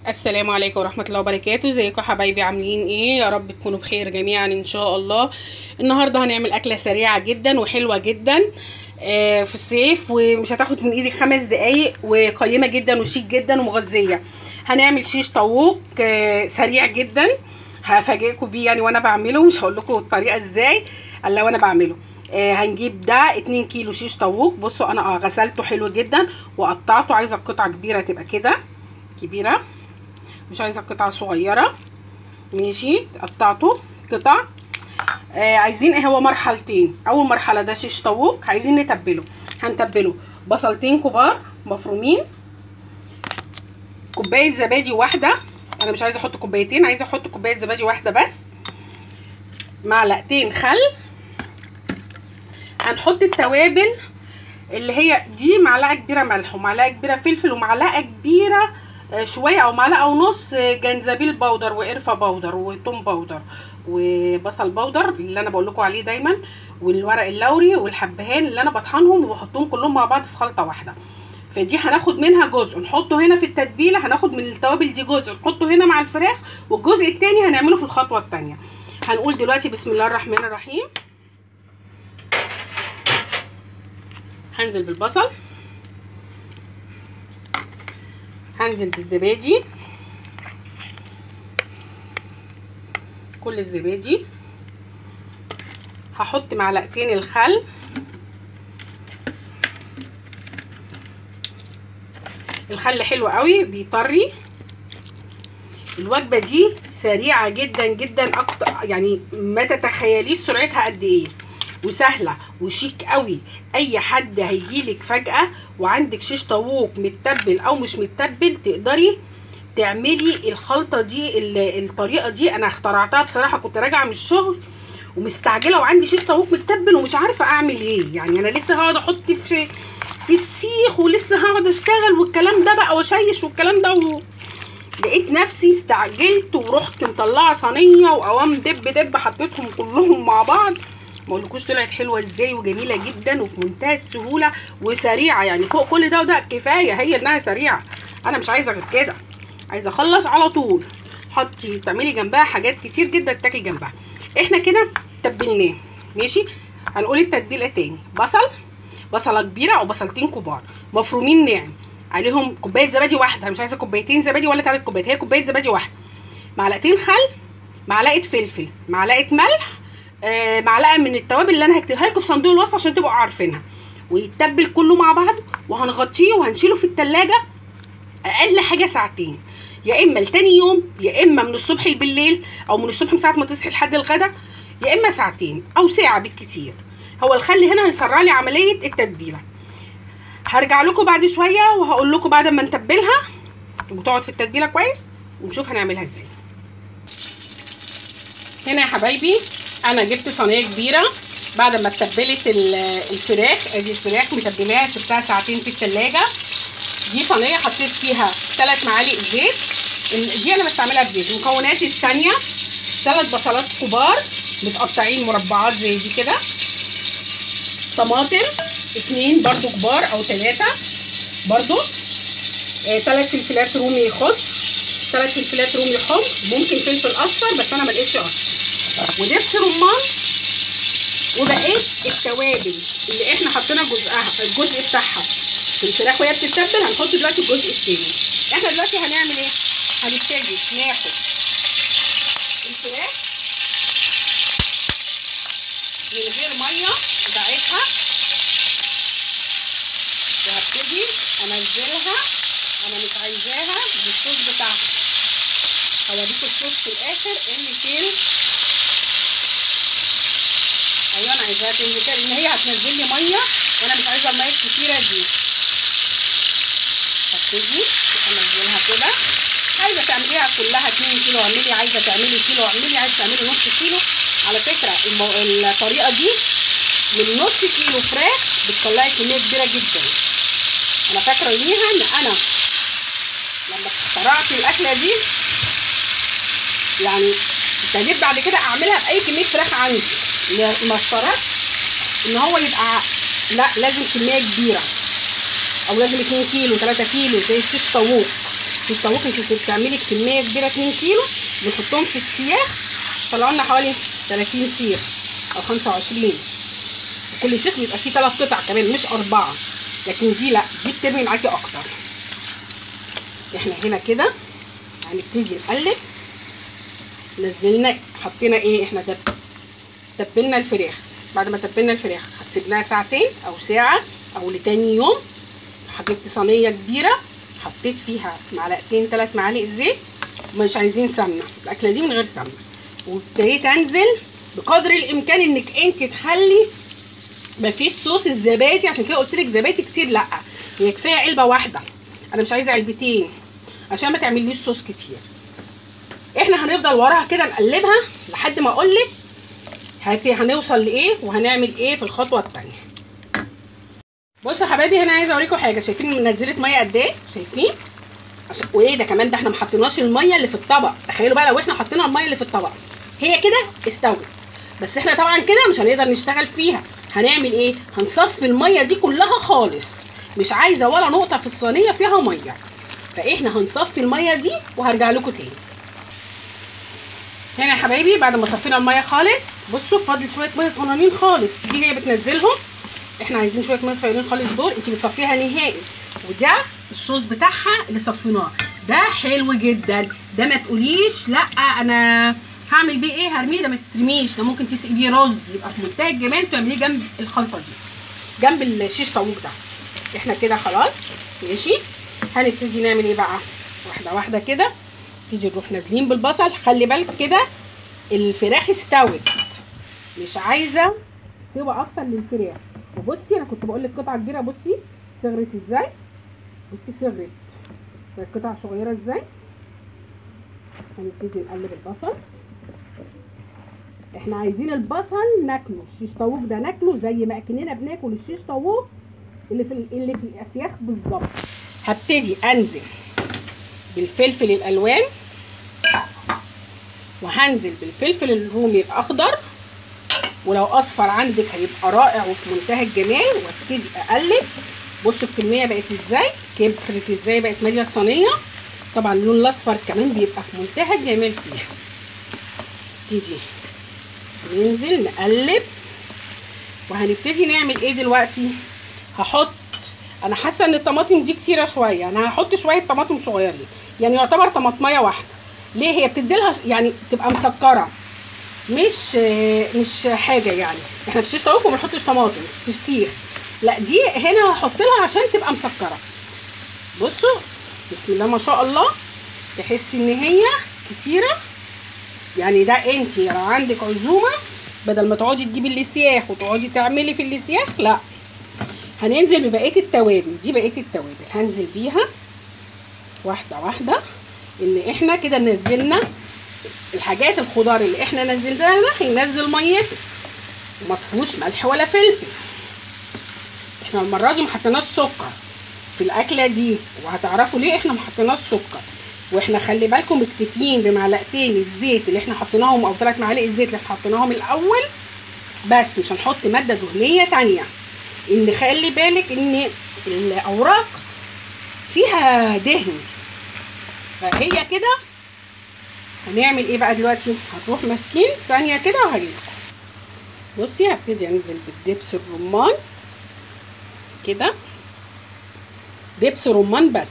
السلام عليكم ورحمة الله وبركاته ازيكم يا حبايبي عاملين ايه يا رب تكونوا بخير جميعا ان شاء الله النهاردة هنعمل اكلة سريعة جدا وحلوة جدا آه، في الصيف ومش هتاخد من ايدك خمس دقايق وقيمة جدا وشيك جدا ومغذية هنعمل شيش طاووق آه، سريع جدا هفاجئكم بيه يعني وانا بعمله مش هقول لكم الطريقة ازاي الا وانا بعمله آه هنجيب ده 2 كيلو شيش طاووق بصوا انا غسلته حلو جدا وقطعته عايزه قطعه كبيره تبقى كده كبيره مش عايزه قطعه صغيره ماشي قطعته قطع آه عايزين ايه هو مرحلتين اول مرحله ده شيش طاووق عايزين نتبله هنتبله بصلتين كبار مفرومين كوبايه زبادي واحده انا مش عايزه احط كوبايتين عايزه احط كوبايه زبادي واحده بس معلقتين خل هنحط التوابل اللي هي دي معلقه كبيره ملح ومعلقه كبيره فلفل ومعلقه كبيره شويه او معلقه ونص جنزبيل بودر وقرفه بودر وتوم بودر وبصل بودر اللي انا بقول لكم عليه دايما والورق اللوري والحبهان اللي انا بطحنهم وبحطهم كلهم مع بعض في خلطه واحده فدي هناخد منها جزء نحطه هنا في التتبيله هناخد من التوابل دي جزء نحطه هنا مع الفراخ والجزء التاني هنعمله في الخطوه التانيه هنقول دلوقتي بسم الله الرحمن الرحيم هنزل بالبصل هنزل بالزبادي كل الزبادي هحط معلقتين الخل الخل حلو قوي بيطري الوجبه دي سريعه جدا جدا اكتر يعني ما تتخيليش سرعتها قد ايه وسهله وشيك قوي اي حد هيجيلك فجاه وعندك شيش طاووق متبل او مش متبل تقدري تعملي الخلطه دي الطريقه دي انا اخترعتها بصراحه كنت راجعه من الشغل ومستعجله وعندي شيش طاووق متبل ومش عارفه اعمل ايه يعني انا لسه هقعد احط في في السيخ ولسه هقعد اشتغل والكلام ده بقى واشيش والكلام ده و... لقيت نفسي استعجلت ورحت مطلعه صينيه وقوام دب دب حطيتهم كلهم مع بعض ما اقولكوش طلعت حلوه ازاي وجميله جدا وفي منتهى السهوله وسريعه يعني فوق كل ده وده كفايه هي انها سريعه انا مش عايزه غير كده عايزه اخلص على طول حطي تعملي جنبها حاجات كتير جدا تاكلي جنبها احنا كده تبلناه ماشي هنقول التتبيله تاني بصل بصله كبيره او بصلتين كبار مفرومين ناعم عليهم كوبايه زبادي واحده انا مش عايزه كوبايتين زبادي ولا ثلاث كوبايات هي كوبايه زبادي واحده معلقتين خل معلقه فلفل معلقه ملح آه معلقه من التوابل اللي انا هكتبها لكم في صندوق الوصف عشان تبقوا عارفينها ويتبل كله مع بعض وهنغطيه وهنشيله في التلاجة اقل حاجه ساعتين يا اما لتاني يوم يا اما من الصبح بالليل او من الصبح من ساعه ما تصحي لحد الغدا يا اما ساعتين او ساعه بالكتير هو الخل هنا هيسرع لي عمليه التتبيله هرجع لكم بعد شويه وهقول لكم بعد ما نتبلها وتقعد في التتبيله كويس ونشوف هنعملها ازاي هنا يا حبايبي انا جبت صينيه كبيره بعد ما اتبلت الفراخ ادي الفراخ متبلاها سبتها ساعتين في التلاجة دي صينيه حطيت فيها 3 معالق زيت دي انا بستعملها بزيت المكونات الثانيه ثلاث بصلات كبار متقطعين مربعات زي دي كده طماطم اتنين برضو كبار او ثلاثه برضو ثلاث آه فلفلات رومي خضر ثلاث فلفلات رومي حمر ممكن فلفل اصفر بس انا ما لقيتش اصفر ودبس رمان وبقيت التوابل اللي احنا حطينا جزءها الجزء بتاعها في الفراخ وهي بتتبل هنحط دلوقتي الجزء التاني احنا دلوقتي هنعمل ايه هنبتدي ناخد الفراخ من غير ميه بتاعتها وهبتدي انزلها انا مش عايزاها بالصوص بتاعها هوريكم الصوص في الاخر اللي فين ايوه انا عايزاها تنزل كده لان هي هتنزل لي ميه وانا مش عايزه الميه الكتيره دي هبتدي انزلها كده عايزه تعمليها كلها 2 كيلو اعملي عايزه تعملي كيلو اعملي عايزه تعملي نص كيلو على فكره المو... الطريقه دي من نص كيلو فراخ بتطلعي كميه كبيره جدا انا فاكره ليها ان انا لما اخترعت الاكله دي يعني ابتديت بعد كده اعملها باي كميه فراخ عندي ما اشترطت ان هو يبقى لا لازم كميه كبيره او لازم 2 كيلو 3 كيلو زي الشيش طاووق شيش طاووق انت بتعملي كميه كبيره 2 كيلو بنحطهم في السياخ طلعوا لنا حوالي 30 سيخ او 25 كل سيخ بيبقى فيه ثلاث قطع كمان مش اربعه لكن دي لا دي بترمي معاكي اكتر احنا هنا كده هنبتدي نقلب نزلنا حطينا ايه احنا دب تبلنا الفراخ بعد ما تبلنا الفراخ سيبناها ساعتين او ساعه او لتاني يوم جبت صينيه كبيره حطيت فيها معلقتين ثلاث معالق زيت مش عايزين سمنه الاكله دي من غير سمنه وابتديت انزل بقدر الامكان انك انت تخلي مفيش صوص الزبادي عشان كده قلت لك زبادي كتير لا هي كفايه علبه واحده انا مش عايزه علبتين عشان ما تعمليش صوص كتير احنا هنفضل وراها كده نقلبها لحد ما اقول لك هنوصل لايه وهنعمل ايه في الخطوه الثانيه بصوا يا حبايبي هنا عايزه اوريكم حاجه شايفين نزلت ميه قد ايه شايفين عشان وايه ده كمان ده احنا ما حطيناش الميه اللي في الطبق تخيلوا بقى لو احنا حطينا الميه اللي في الطبق هي كده استوت بس احنا طبعا كده مش هنقدر نشتغل فيها هنعمل ايه هنصفي الميه دي كلها خالص مش عايزه ولا نقطه في الصينيه فيها ميه فاحنا هنصفي الميه دي وهرجع لكم تاني هنا يا حبايبي بعد ما صفينا الميه خالص بصوا فاضل شويه ميه صغننين خالص دي هي بتنزلهم احنا عايزين شويه ميه صغيرين خالص دول انت بتصفيها نهائي وده الصوص بتاعها اللي صفيناه ده حلو جدا ده ما تقوليش لا انا هعمل بيه ايه هرميه ده ما ترميش ده ممكن تسقي بيه رز يبقى في منتهى الجمال تعمليه جنب الخلطه دي جنب الشيش طاووق ده احنا كده خلاص ماشي هنبتدي نعمل ايه بقى واحده واحده كده تيجي نروح نازلين بالبصل خلي بالك كده الفراخ استوت مش عايزه سوى اكتر للفراخ وبصي انا كنت بقول لك قطعه كبيره بصي صغرت ازاي بصي صغرت قطع صغيره ازاي هنبتدي نقلب البصل احنا عايزين البصل ناكله الشيش طاووق ده ناكله زي ما اكننا بناكل الشيش طاووق اللي في اللي في الاسياخ بالظبط هبتدي انزل بالفلفل الالوان وهنزل بالفلفل الرومي الاخضر ولو اصفر عندك هيبقى رائع وفي منتهى الجمال وابتدي اقلب بصوا الكميه بقت ازاي كبرت ازاي بقت ماليه الصينيه طبعا اللون الاصفر كمان بيبقى في منتهى الجمال فيها تيجي ننزل نقلب وهنبتدي نعمل ايه دلوقتي هحط انا حاسه ان الطماطم دي كتيره شويه انا هحط شويه طماطم صغيرين يعني يعتبر طماطميه واحده ليه هي بتديلها يعني تبقى مسكره مش مش حاجه يعني احنا في الشيش طاووق وما بنحطش طماطم في السيخ لا دي هنا هحط لها عشان تبقى مسكره بصوا بسم الله ما شاء الله تحسي ان هي كتيره يعني ده انت لو عندك عزومه بدل ما تقعدي تجيبي الاسياخ وتقعدي تعملي في الاسياخ لا هننزل ببقيه التوابل دي بقيه التوابل هنزل بيها واحده واحده ان احنا كده نزلنا الحاجات الخضار اللي احنا نزلناها ده هينزل ميته وما فيهوش ملح ولا فلفل احنا المره دي ما حطيناش سكر في الاكله دي وهتعرفوا ليه احنا ما حطيناش سكر واحنا خلي بالكم مكتفيين بمعلقتين الزيت اللي احنا حطيناهم او ثلاث معالق الزيت اللي احنا حطيناهم الاول بس مش هنحط ماده دهنيه تانية ان خلي بالك ان الاوراق فيها دهن فهي كده هنعمل ايه بقى دلوقتي هتروح ماسكين ثانيه كده وهجيلكم بصي هبتدي انزل بالدبس الرمان كده دبس رمان بس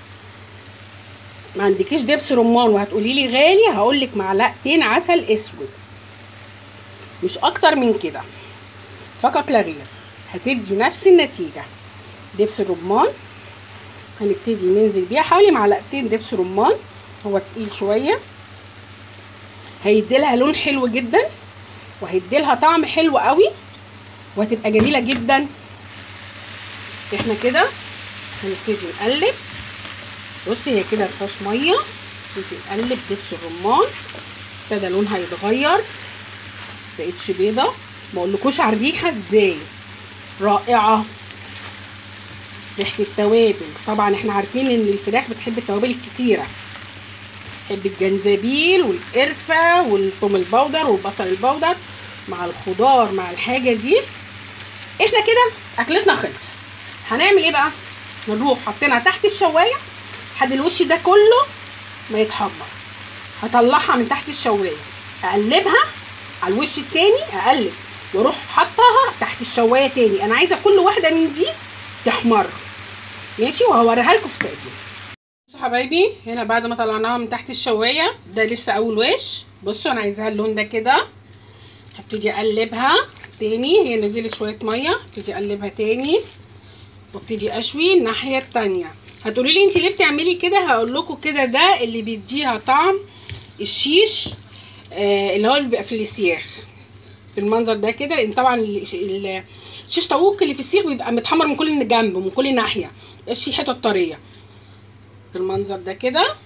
ما عندكيش دبس رمان وهتقولي لي غالي هقول لك معلقتين عسل اسود مش اكتر من كده فقط لا غير هتدي نفس النتيجه دبس الرمان هنبتدي ننزل بيها حوالي معلقتين دبس رمان هو تقيل شويه هيديلها لون حلو جدا وهيديلها طعم حلو قوي وهتبقى جميله جدا احنا كده هنبتدي نقلب بصي هي كده مفيهاش ميه نبتدي نقلب دبس الرمان ابتدى لونها يتغير مبقتش بيضه ما اقولكوش على الريحه ازاي رائعه ريحه التوابل طبعا احنا عارفين ان الفراخ بتحب التوابل الكتيره بتحب الجنزبيل والقرفه والثوم البودر والبصل البودر مع الخضار مع الحاجه دي احنا كده اكلتنا خلصت هنعمل ايه بقى نروح حاطينها تحت الشوايه لحد الوش ده كله ما يتحمر هطلعها من تحت الشوايه اقلبها على الوش التاني اقلب واروح حطها تحت الشوايه تاني انا عايزه كل واحده من دي تحمر ماشي وهوريها لكم في التقديم بصوا حبايبي هنا بعد ما طلعناها من تحت الشوايه ده لسه اول وش بصوا انا عايزاها اللون ده كده هبتدي اقلبها تاني هي نزلت شويه ميه هبتدي اقلبها تاني وابتدي اشوي الناحيه التانيه هتقولي لي انت ليه بتعملي كده هقول لكم كده ده اللي بيديها طعم الشيش آه اللي هو اللي بيبقى في السياخ بالمنظر ده كده لان طبعا الشيش طاووق اللي في السيخ بيبقى متحمر من كل جنب ومن كل ناحيه مبقاش فيه حتت طريه بالمنظر ده كده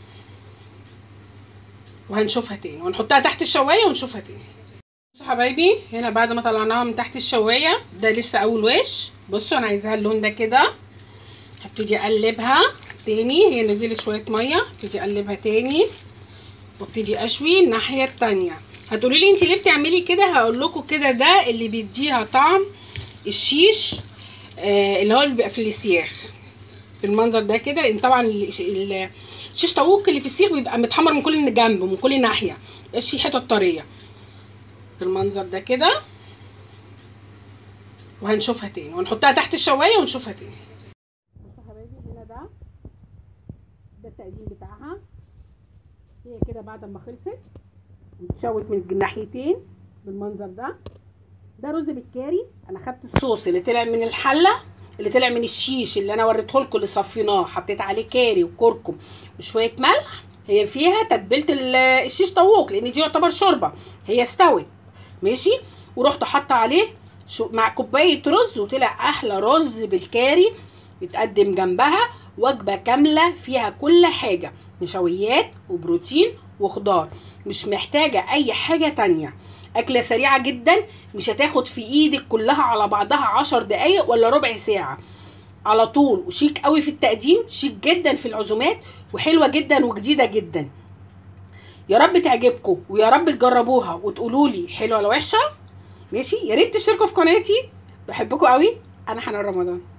وهنشوفها تاني وهنحطها تحت الشوايه ونشوفها تاني بصوا حبايبي هنا بعد ما طلعناها من تحت الشوايه ده لسه اول وش بصوا انا عايزاها اللون ده كده هبتدي اقلبها تاني هي نزلت شويه ميه هبتدي اقلبها تاني وابتدي اشوي الناحيه التانيه هتقولي لي انت ليه بتعملي كده هقول لكم كده ده اللي بيديها طعم الشيش آه اللي هو اللي بيبقى في السياخ بالمنظر ده كده لان طبعا الشيش طاووق اللي في السيخ بيبقى متحمر من كل جنب ومن كل ناحيه مبقاش فيه حتت طريه بالمنظر ده كده وهنشوفها تاني وهنحطها تحت الشوايه ونشوفها تاني بصوا حبايبي هنا ده ده التقديم بتاعها هي كده بعد ما خلصت واتشوت من الناحيتين بالمنظر ده ده رز بالكاري انا خدت الصوص اللي طلع من الحله اللي طلع من الشيش اللي انا وريته لكم اللي صفيناه حطيت عليه كاري وكركم وشويه ملح هي فيها تتبيله الشيش طاووق لان دي يعتبر شوربه هي استوت ماشي ورحت حاطه عليه مع كوبايه رز وطلع احلى رز بالكاري بيتقدم جنبها وجبه كامله فيها كل حاجه نشويات وبروتين وخضار مش محتاجه اي حاجه تانية اكله سريعه جدا مش هتاخد في ايدك كلها على بعضها عشر دقايق ولا ربع ساعه على طول وشيك قوي في التقديم شيك جدا في العزومات وحلوه جدا وجديده جدا يا رب تعجبكم ويا رب تجربوها وتقولوا لي حلوه ولا وحشه ماشي يا ريت تشتركوا في قناتي بحبكم قوي انا حنان رمضان